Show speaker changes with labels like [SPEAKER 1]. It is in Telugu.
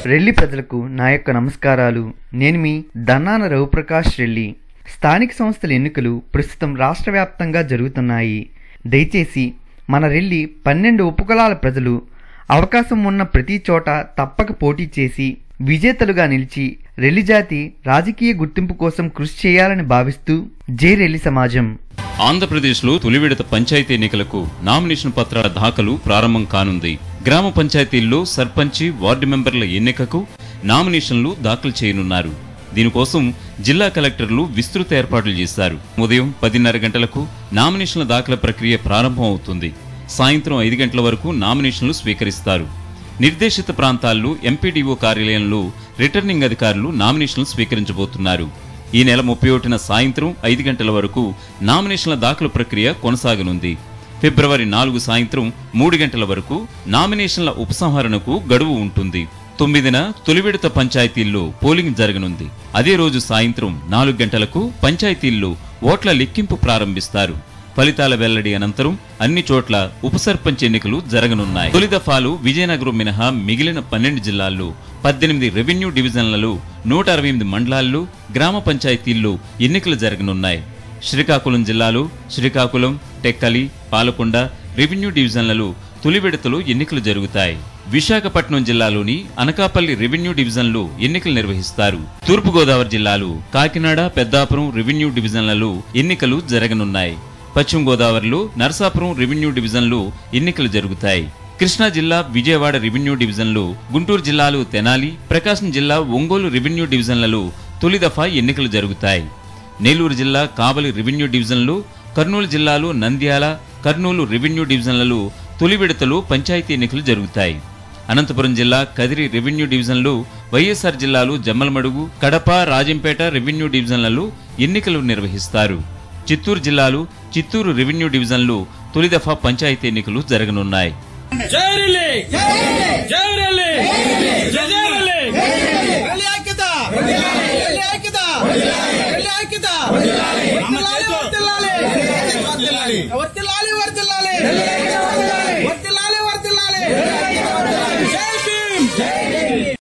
[SPEAKER 1] రెల్లి ప్రజలకు నా యొక్క నమస్కారాలు నేను మీ దన్నాన రవిప్రకాష్ రెల్లి స్థానిక సంస్థల ఎన్నికలు ప్రస్తుతం రాష్ట్ర వ్యాప్తంగా జరుగుతున్నాయి దయచేసి మన రెల్లి పన్నెండు ఉపకులాల ప్రజలు అవకాశం ఉన్న ప్రతి చోట తప్పక పోటీ చేసి విజేతలుగా నిలిచి రెల్లి జాతి రాజకీయ గుర్తింపు కోసం కృషి చేయాలని భావిస్తూ జై రెల్లి సమాజం
[SPEAKER 2] ఆంధ్రప్రదేశ్లో తొలి విడత పంచాయతీ ఎన్నికలకు నామినేషన్ పత్రాల దాఖలు ప్రారంభం కానుంది గ్రామ పంచాయతీల్లో సర్పంచి వార్డు మెంబర్ల ఎన్నికకు నామినేషన్లు దాఖలు చేయనున్నారు దీనికోసం జిల్లా కలెక్టర్లు విస్తృత ఏర్పాట్లు చేశారు ఉదయం పదిన్నర గంటలకు నామినేషన్ల దాఖల ప్రక్రియ ప్రారంభం అవుతుంది సాయంత్రం ఐదు గంటల వరకు నామినేషన్లు స్వీకరిస్తారు నిర్దేశిత ప్రాంతాల్లో ఎంపీడీఓ కార్యాలయంలో రిటర్నింగ్ అధికారులు నామినేషన్లు స్వీకరించబోతున్నారు ఈ నెల ముప్పై ఒకటిన సాయంత్రం ఐదు గంటల వరకు నామినేషన్ల దాఖలు ప్రక్రియ కొనసాగనుంది ఫిబ్రవరి నాలుగు సాయంత్రం మూడు గంటల వరకు నామినేషన్ల ఉపసంహరణకు గడువు ఉంటుంది తొమ్మిదిన తొలి విడత పంచాయతీల్లో పోలింగ్ జరగనుంది అదే రోజు సాయంత్రం నాలుగు గంటలకు పంచాయతీల్లో ఓట్ల లెక్కింపు ప్రారంభిస్తారు ఫలితాల వెల్లడి అనంతరం అన్ని చోట్ల ఉప సర్పంచ్ ఎన్నికలు జరగనున్నాయి తొలి దఫాలు విజయనగరం మినహా మిగిలిన పన్నెండు జిల్లాల్లో పద్దెనిమిది రెవెన్యూ డివిజన్లలో నూట అరవై ఎనిమిది మండలాల్లో గ్రామ పంచాయతీల్లో ఎన్నికలు జరగనున్నాయి శ్రీకాకుళం జిల్లాలో శ్రీకాకుళం టెక్కలి పాలకొండ రెవెన్యూ డివిజన్లలో తొలి విడతలో ఎన్నికలు జరుగుతాయి విశాఖపట్నం జిల్లాలోని అనకాపల్లి రెవెన్యూ డివిజన్లో ఎన్నికలు నిర్వహిస్తారు తూర్పుగోదావరి జిల్లాలో కాకినాడ పెద్దాపురం రెవెన్యూ డివిజన్లలో ఎన్నికలు జరగనున్నాయి పశ్చిమ గోదావరిలో నరసాపురం రెవెన్యూ డివిజన్లో ఎన్నికలు జరుగుతాయి కృష్ణా జిల్లా విజయవాడ రెవెన్యూ డివిజన్లో గుంటూరు జిల్లాలో తెనాలి ప్రకాశం జిల్లా ఒంగోలు రెవెన్యూ డివిజన్లలో తొలి దఫా ఎన్నికలు జరుగుతాయి నెల్లూరు జిల్లా కావలి రెవెన్యూ డివిజన్లో కర్నూలు జిల్లాలో నంద్యాల కర్నూలు రెవెన్యూ డివిజన్లలో తొలి విడతలో పంచాయతీ ఎన్నికలు జరుగుతాయి అనంతపురం జిల్లా కదిరి రెవెన్యూ డివిజన్లో వైఎస్ఆర్ జిల్లాలో జమ్మలమడుగు కడప రాజంపేట రెవెన్యూ డివిజన్లలో ఎన్నికలు నిర్వహిస్తారు చిత్తూరు జిల్లాలో చిత్తూరు రెవెన్యూ డివిజన్లో తొలి దఫా పంచాయతీ ఎన్నికలు జరగనున్నాయి
[SPEAKER 3] జై రిలే జై రిలే జై జై రిలే
[SPEAKER 4] ರೆಲ್ಲಿ ಹಾಕಿದ ರೆಲ್ಲಿ ಹಾಕಿದ ರೆಲ್ಲಿ ಹಾಕಿದ ವರ್ತಿಲ್ಲಾಲಿ ವರ್ತಿಲ್ಲಾಲಿ ವರ್ತಿಲ್ಲಾಲಿ ವರ್ತಿಲ್ಲಾಲಿ